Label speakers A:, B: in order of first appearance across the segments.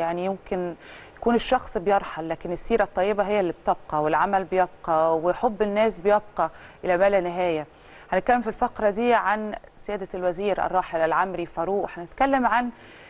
A: يعني يمكن يكون الشخص بيرحل لكن السيره الطيبه هي اللي بتبقى والعمل بيبقى وحب الناس بيبقى الى ما لا نهايه هنتكلم في الفقره دي عن سياده الوزير الراحل العمري فاروق هنتكلم عن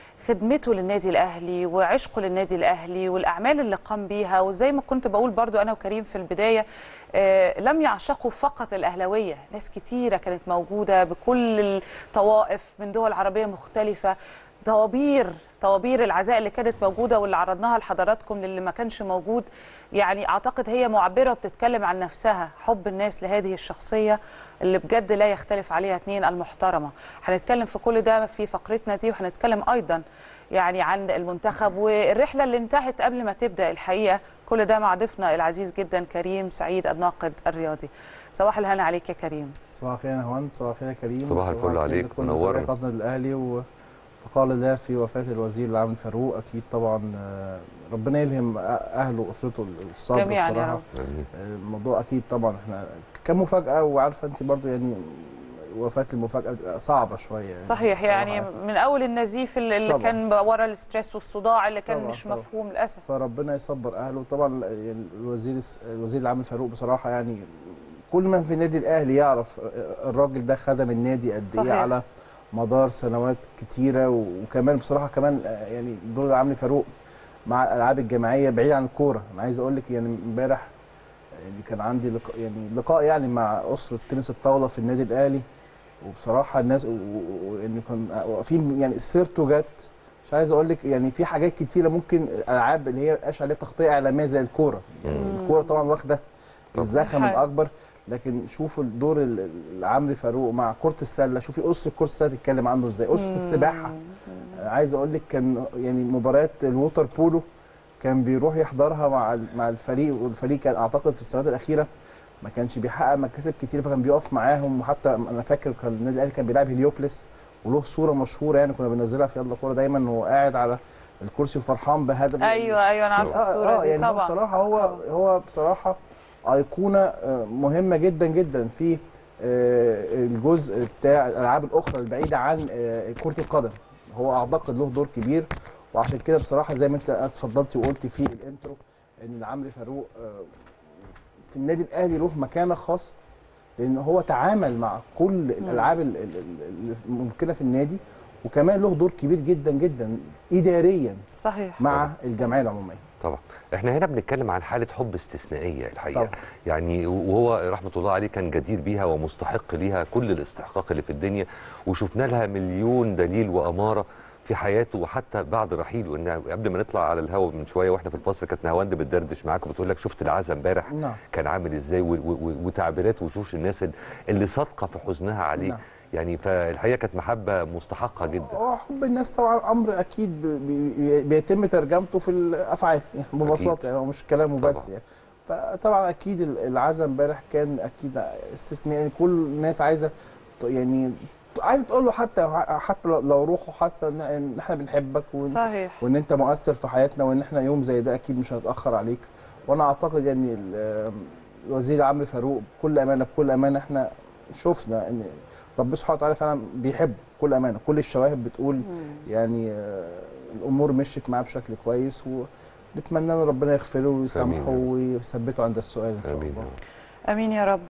A: خدمته للنادي الاهلي وعشقه للنادي الاهلي والاعمال اللي قام بيها وزي ما كنت بقول برضو انا وكريم في البدايه آه لم يعشقوا فقط الاهلاويه ناس كتيره كانت موجوده بكل الطوائف من دول عربيه مختلفه طوابير طوابير العزاء اللي كانت موجوده واللي عرضناها لحضراتكم للي ما كانش موجود يعني اعتقد هي معبره وبتتكلم عن نفسها حب الناس لهذه الشخصيه اللي بجد لا يختلف عليها اثنين المحترمه هنتكلم في كل ده في فقرتنا دي وهنتكلم ايضا يعني عن المنتخب والرحله اللي انتهت قبل ما تبدا الحقيقه كل ده مع ضيفنا العزيز جدا كريم سعيد الناقد الرياضي صباح الهنا عليك يا كريم
B: صباح الخير يا هوند صباح الخير يا كريم
C: صباح الفل عليك منورنا
B: قناه الاهلي و وقال الله في وفاة الوزير العام فاروق أكيد طبعا ربنا يلهم أهله وأسرته الصبر
A: جميعا يا
B: بصراحة
A: رب
B: الموضوع أكيد طبعا إحنا كمفاجأة وعارفة أنت برضو يعني وفاة المفاجأة صعبة شوية يعني
A: صحيح يعني من أول النزيف اللي
B: طبعاً.
A: كان ورا الاسترس والصداع اللي كان
B: طبعاً،
A: مش
B: طبعاً.
A: مفهوم للأسف
B: فربنا يصبر أهله طبعا الوزير الوزير العام فاروق بصراحة يعني كل من في النادي الأهلي يعرف الراجل ده خدم النادي قد إيه
A: صحيح.
B: على مدار سنوات كتيرة وكمان بصراحة كمان يعني دور العام فاروق مع الألعاب الجماعية بعيد عن الكورة أنا عايز أقول لك يعني امبارح يعني كان عندي لقاء يعني لقاء يعني مع أسرة تنس الطاولة في النادي الأهلي وبصراحة الناس و- و- ويعني كان واقفين يعني سيرته جت مش عايز اقول لك يعني في حاجات كتيره ممكن الالعاب اللي هي مبقاش عليها تغطيه اعلاميه زي الكوره يعني
C: مم.
B: الكوره طبعا واخده
C: طبعاً.
B: الزخم
A: حقيقي.
B: الاكبر لكن شوفوا الدور ال- ال- عمرو فاروق مع كره السله شوفي اسره كره السله تتكلم عنه ازاي اسره السباحه آه، عايز اقول لك كان يعني مباريات الووتر بولو كان بيروح يحضرها مع ال- مع الفريق والفريق كان اعتقد في السنوات الاخيره ما كانش بيحقق مكاسب كتير فكان بيقف معاهم وحتى انا فاكر كان النادي الاهلي كان بيلعب هليوبلس وله صوره مشهوره يعني كنا بننزلها في يلا كوره دايما وهو قاعد على الكرسي وفرحان بهدف
A: أيوه أيوه أنا عارفة
B: آه،
A: الصورة
B: آه
A: دي
B: يعني هو
A: طبعا
B: بصراحه هو
A: طبعاً.
B: هو بصراحه ايقونه آه، مهمه جدا جدا في آه، الجزء بتاع الالعاب الاخرى البعيده عن آه، كره القدم هو اعتقد له دور كبير وعشان كده بصراحه زي ما انت اتفضلتي وقلتي في الانترو ان عمرو فاروق آه، في النادي الاهلي له مكانه خاصه لان هو تعامل مع كل الالعاب ال- ال- ال- الممكنه في النادي وكمان له دور كبير جدا جدا اداريا
A: صحيح
B: مع
C: طبعاً.
B: الجمعيه العموميه
C: طبعا احنا هنا بنتكلم عن حاله حب استثنائيه الحقيقه
B: طبعا.
C: يعني وهو رحمه الله عليه كان جدير بيها ومستحق ليها كل الاستحقاق اللي في الدنيا وشفنا لها مليون دليل واماره في حياته وحتى بعد رحيله ان قبل ما نطلع على الهواء من شويه واحنا في الفصل كانت نهاوند بتدردش معاك وبتقول لك شفت العزا امبارح
B: نعم
C: كان عامل ازاي و- و- و- وتعبيرات وشوش الناس اللي صادقه في حزنها عليه
B: نعم.
C: يعني فالحقيقه كانت محبه مستحقه جدا
B: هو حب الناس طبعا امر اكيد بي- بي- بيتم ترجمته في الافعال يعني ببساطه يعني هو مش كلامه بس
C: طبعاً.
B: يعني فطبعا اكيد ال- العزا امبارح كان اكيد استثنائي يعني كل الناس عايزه ت- يعني عايزه تقول له حتى حتى لو- لو روحه حاسه ان إن احنا بنحبك وإن-
A: صحيح
B: وان انت مؤثر في حياتنا وان احنا يوم زي ده اكيد مش هنتاخر عليك وانا اعتقد يعني ال- الوزير عمرو فاروق بكل امانه بكل امانه احنا شفنا ان ربنا سبحانه وتعالى فعلا بيحبه بكل امانه كل الشواهد بتقول يعني آه، الامور مشيت معاه بشكل كويس ونتمنى ان ربنا يغفره ويسامحه
C: آمين.
B: ويثبته عند السؤال ان شاء
C: امين
B: الله
A: امين يا رب